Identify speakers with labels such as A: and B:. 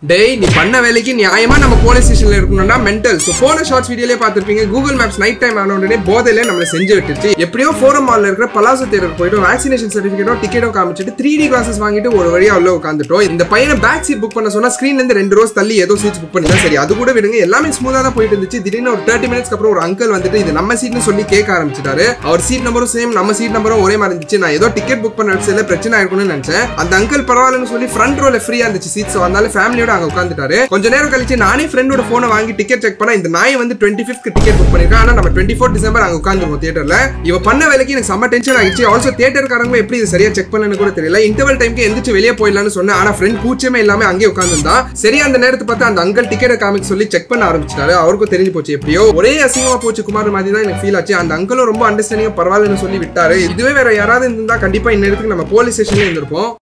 A: டேய் நீ பண்ண வேலைக்கு நியாயமா நம்ம போலீஸ் ஸ்டேஷன்ல இருக்கணும்னா மென்டல் சோ போன ஷார்ட்ஸ் வீடியோலே பார்த்திருப்பீங்க கூகுள் மேப்ஸ் நைட் டைம் ஆன உடனே போதையில நம்மள செஞ்சு விட்டுருச்சு எப்படியோ ஃபோரம் மால்ல இருக்கிற பலாசோ தேட்டர் போயிட்டு வேக்சினேஷன் சர்டிஃபிகேட்டோ டிக்கெட்டோ காமிச்சிட்டு த்ரீ டி கிளாஸஸ் வாங்கிட்டு ஒரு வழியா உள்ள உட்காந்துட்டோம் இந்த பையனை பேக் சீட் புக் பண்ண சொன்னா ஸ்கிரீன்ல இருந்து ரெண்டு ரோஸ் தள்ளி ஏதோ சீட்ஸ் புக் பண்ணி சரி அது கூட விடுங்க எல்லாமே ஸ்மூதா தான் போயிட்டு இருந்துச்சு திடீர்னு ஒரு தேர்ட்டி மினிட்ஸ்க்கு அப்புறம் ஒரு அங்கிள் வந்துட்டு இது நம்ம சீட்னு சொல்லி கேட்க ஆரம்பிச்சிட்டாரு அவர் சீட் நம்பரும் சேம் நம்ம சீட் நம்பரும் ஒரே மாதிரி இருந்துச்சு நான் ஏதோ டிக்கெட் புக் பண்ண வெப்சைட்ல பிரச்சனை ஆயிருக்கும்னு நினைச்சேன் அந்த அங்கிள் பரவாயில்லன்னு சொல்லி ஃப்ரண்ட் ரோல ஃப்ரீயா இருந்துச்சு சீட்ஸ் அதனால ஃபேமிலியோட அங்க உட்காந்துட்டாரு கொஞ்ச நேரம் கழிச்சு நானே ஃப்ரெண்டோட போனை வாங்கி டிக்கெட் செக் பண்ணா இந்த நாய் வந்து டுவெண்ட்டி ஃபிஃப்த் டிக்கெட் புக் பண்ணிருக்கேன் ஆனா நம்ம டுவெண்ட்டி ஃபோர் டிசம்பர் அங்க உட்காந்துருக்கோம் தியேட்டர்ல இவ பண்ண வேலைக்கு எனக்கு செம்ம டென்ஷன் ஆயிடுச்சு ஆல்சோ தியேட்டர்காரங்க எப்படி இது சரியா செக் பண்ணனு கூட தெரியல இன்டர்வல் டைம்க்கு எந்திரிச்சு வெளியே போயிடலாம்னு சொன்னேன் ஆனா ஃப்ரெண்ட் கூச்சமே இல்லாம அங்கேயே உட்காந்துருந்தான் சரியா அந்த நேரத்தை பார்த்து அந்த அங்கிள் டிக்கெட் காமிக் சொல்லி செக் பண்ண ஆரம்பிச்சிட்டாரு அவருக்கும் தெரிஞ்சு போச்சு எப்படியோ ஒரே அசிங்கமா போச்சு குமார் மாதிரி தான் எனக்கு ஃபீல் ஆச்சு அந்த அங்கிளும் ரொம்ப அண்டர்ஸ்டாண்டிங்கா பரவாயில்லன்னு சொல்லி விட்டாரு இதுவே வேற யாராவது இருந்தா கண்டிப்பா இந்த நேரத்துக்கு நம்ம போலீஸ் ஸ்டேஷன்ல இருந்திருப்போம்